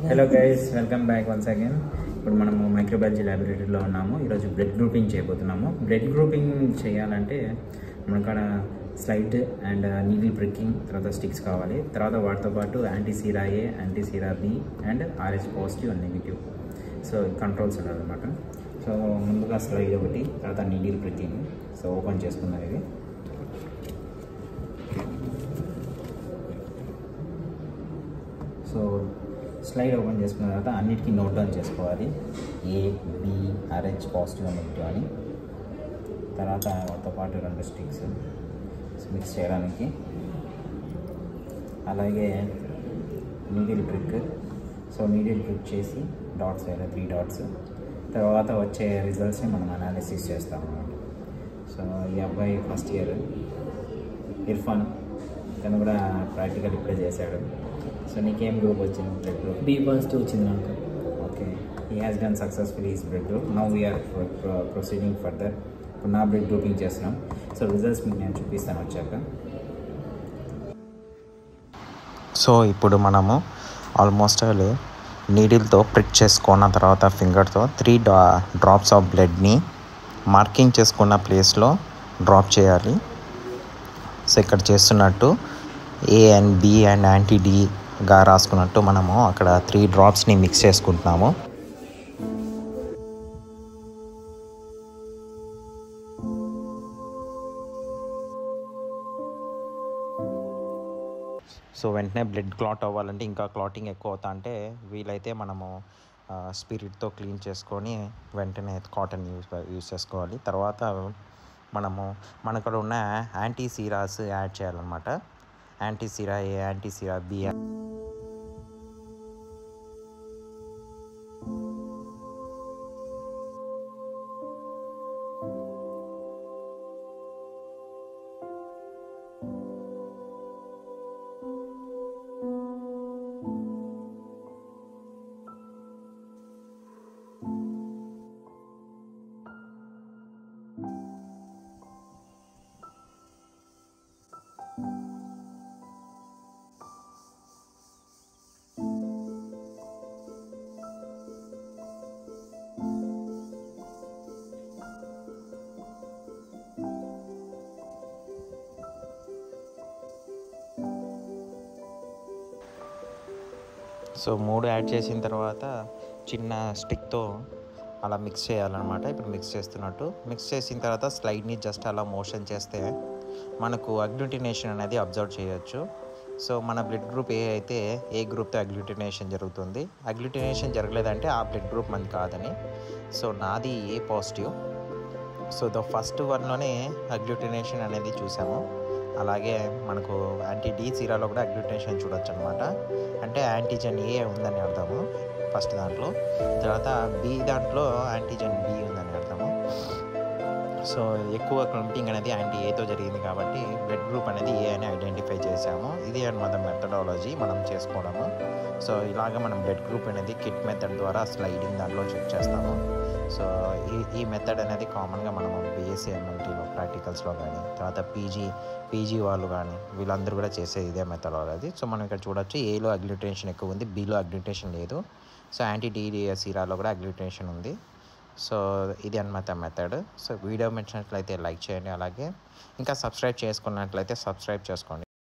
hello guys welcome back once again ఇప్పుడు మనము microbiology ల్యాబొరేటరీలో ఉన్నాము ఈరోజు బ్లడ్ గ్రూపింగ్ చేయబోతున్నాము బ్లడ్ గ్రూపింగ్ చేయాలంటే మనకాడ స్లైట్ అండ్ నీడిల్ ప్రిక్కింగ్ తర్వాత స్టిక్స్ కావాలి తర్వాత వాటితో పాటు anti sera A anti sera B and Rh positive and negative so controls ఉండాలన్నమాట సో ముందుగా స్లైడ్ ఒకటి తర్వాత నీడిల్ ప్రిక్కింగ్ సో ఓపెన్ చేసుకున్నాం ఇది సో స్లైడ్ ఓపెన్ చేసుకున్న తర్వాత అన్నిటికీ నోట్ డౌన్ చేసుకోవాలి A B Rh positive negative అని తర్వాత వాటితో పాటు రెండు స్టిక్స్ మిక్స్ చేయడానికి అలాగే needle prick so needle prick చేసి డాట్స్ వేయాలి త్రీ డాట్స్ తర్వాత వచ్చే రిజల్ట్స్ని మనం అనాలిసిస్ చేస్తాం అన్నమాట సో ఈ అబ్బాయి ఫస్ట్ ఇయర్ ఇర్ఫాన్ తను కూడా ప్రాక్టికల్ ఇప్పుడే చేశాడు సో నీకేం గ్రూప్ వచ్చింది బ్లడ్ గ్రూప్ బి పాజిటివ్ వచ్చింది నాకు okay he has done successful is blood group now we're proceeding further ఇప్పుడు నా బ్లడ్ గ్రూపింగ్ చేస్తున్నాం సో రిజల్ట్స్ మీకు నేను చూపిస్తాను వచ్చాక సో ఇప్పుడు మనము ఆల్మోస్ట్ నీడిల్తో ప్రిక్ చేసుకున్న తర్వాత ఫింగర్తో త్రీ డా డ్రాప్స్ ఆఫ్ బ్లడ్ని మార్కింగ్ చేసుకున్న ప్లేస్లో డ్రాప్ చేయాలి సో ఇక్కడ చేస్తున్నట్టు A and B and anti డిగా రాసుకున్నట్టు మనము అక్కడ త్రీ డ్రాప్స్ని మిక్స్ చేసుకుంటున్నాము సో వెంటనే బ్లడ్ క్లాట్ అవ్వాలంటే ఇంకా క్లాటింగ్ ఎక్కువ అవుతా అంటే వీలైతే మనము స్పిరిట్తో క్లీన్ చేసుకొని వెంటనే కాటన్ యూస్ యూస్ చేసుకోవాలి తర్వాత మనము మనక్కడ ఉన్న యాంటీ సీరాస్ యాడ్ చేయాలన్నమాట anti sera A anti sera B so మూడు యాడ్ చేసిన తర్వాత చిన్న స్టిక్తో అలా మిక్స్ చేయాలన్నమాట ఇప్పుడు మిక్స్ చేస్తున్నట్టు మిక్స్ చేసిన తర్వాత స్లైడ్ని జస్ట్ అలా మోషన్ చేస్తే మనకు అగ్లూటినేషన్ అనేది అబ్జర్వ్ చేయొచ్చు సో మన బ్లడ్ గ్రూప్ ఏ అయితే ఏ గ్రూప్తో అగ్లూటినేషన్ జరుగుతుంది అగ్లూటినేషన్ జరగలేదంటే ఆ బ్లడ్ గ్రూప్ మనది కాదని సో నాది A positive so the first వన్లోనే అగ్లూటినేషన్ అనేది చూసాము అలాగే మనకు యాంటీ డి సీరాలో కూడా అగ్లూటినేషన్ చూడొచ్చు అనమాట అంటే యాంటీజెన్ ఏ ఉందని అర్థము ఫస్ట్ దాంట్లో తర్వాత బి దాంట్లో యాంటీజెన్ బి ఉందని అర్థము సో ఎక్కువ క్లంపింగ్ అనేది యాంటీ ఏతో జరిగింది కాబట్టి బ్లడ్ గ్రూప్ అనేది ఏ అని ఐడెంటిఫై చేసాము ఇది అనమాట మెథడాలజీ మనం చేసుకోవడము సో ఇలాగ మనం బ్లడ్ గ్రూప్ అనేది కిట్ మెథడ్ ద్వారా స్లైడింగ్ దాంట్లో చెక్ చేస్తాము సో ఈ ఈ మెథడ్ అనేది కామన్గా మనము బీఎస్సీ ఎంఎల్టీలో ప్రాక్టికల్స్లో కానీ తర్వాత పీజీ పీజీ వాళ్ళు కానీ వీళ్ళందరూ కూడా చేసేది ఇదే మెథడాలజీ సో మనం ఇక్కడ చూడొచ్చు ఏలో అగ్లిటేషన్ ఎక్కువ ఉంది బీలో అగ్లిటేషన్ లేదు సో యాంటీ డీడీఎస్ఈరాలో కూడా అగ్లిటేషన్ ఉంది సో ఇది అనమాట మెథడ్ సో వీడియో మెచ్చినట్లయితే లైక్ చేయండి అలాగే ఇంకా సబ్స్క్రైబ్ చేసుకున్నట్లయితే సబ్స్క్రైబ్ చేసుకోండి